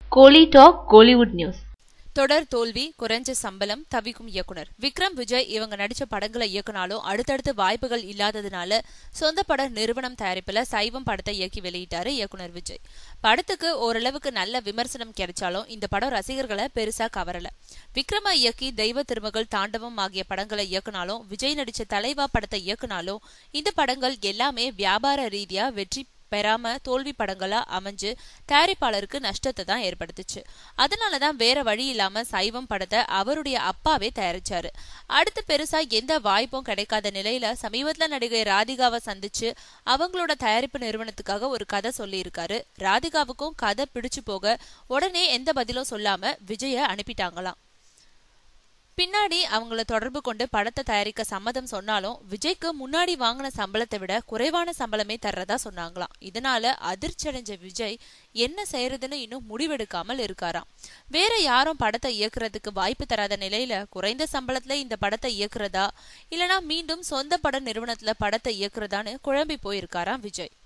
கோலி talk Kollywood news தொடர் தோல்வி குறைஞ்ச சம்பளம் தவிக்கும் இயக்குனர் விக்ரம் விஜய் இவங்க நடிச்ச படங்களை இயக்குனாலும் அடுத்தடுத்து வாய்ப்புகள் இல்லாததுனால சொந்த பட நிறுவனம் தயாரிப்புல சைவம் படத்தை இயக்கி வெளியிட்டாரு இயக்குனர் விஜய் படத்துக்கு ஓரளவுக்கு நல்ல விமர்சனம் கிடைச்சாலும் இந்த படம் ரசிகர்களை பெருசா கவரல விக்ரம இயக்கி தெய்வ திருமகள் தாண்டவம் ஆகிய படங்களை இயக்குனாலும் விஜய் நடிச்ச தலைவா படத்தை இயக்குனாலும் இந்த படங்கள் எல்லாமே வியாபார ரீதியா வெற்றி பெறாம தோல்வி படங்களா அமைஞ்சு தயாரிப்பாளருக்கு நஷ்டத்தை தான் ஏற்படுத்துச்சு அதனாலதான் வேற வழி இல்லாம சைவம் படத்தை அவருடைய அப்பாவே தயாரிச்சாரு அடுத்து பெருசா எந்த வாய்ப்பும் கிடைக்காத நிலையில சமீபத்துல நடிகை ராதிகாவை சந்திச்சு அவங்களோட தயாரிப்பு நிறுவனத்துக்காக ஒரு கதை சொல்லியிருக்காரு ராதிகாவுக்கும் கதை பிடிச்சு போக உடனே எந்த பதிலும் சொல்லாம விஜய அனுப்பிட்டாங்களாம் பின்னாடி அவங்கள தொடர்பு கொண்டு படத்தை தயாரிக்க சம்மதம் சொன்னாலும் விஜய்க்கு முன்னாடி வாங்கின சம்பளத்தை விட குறைவான சம்பளமே தர்றதா சொன்னாங்களாம் இதனால அதிர்ச்சி அடைஞ்ச விஜய் என்ன செய்யறதுன்னு இன்னும் முடிவெடுக்காமல் இருக்காராம் வேற யாரும் படத்தை இயக்குறதுக்கு வாய்ப்பு தராத நிலையில குறைந்த சம்பளத்துல இந்த படத்தை இயக்குறதா இல்லனா மீண்டும் சொந்த பட நிறுவனத்துல படத்தை இயக்குறதான்னு குழம்பி போயிருக்காராம் விஜய்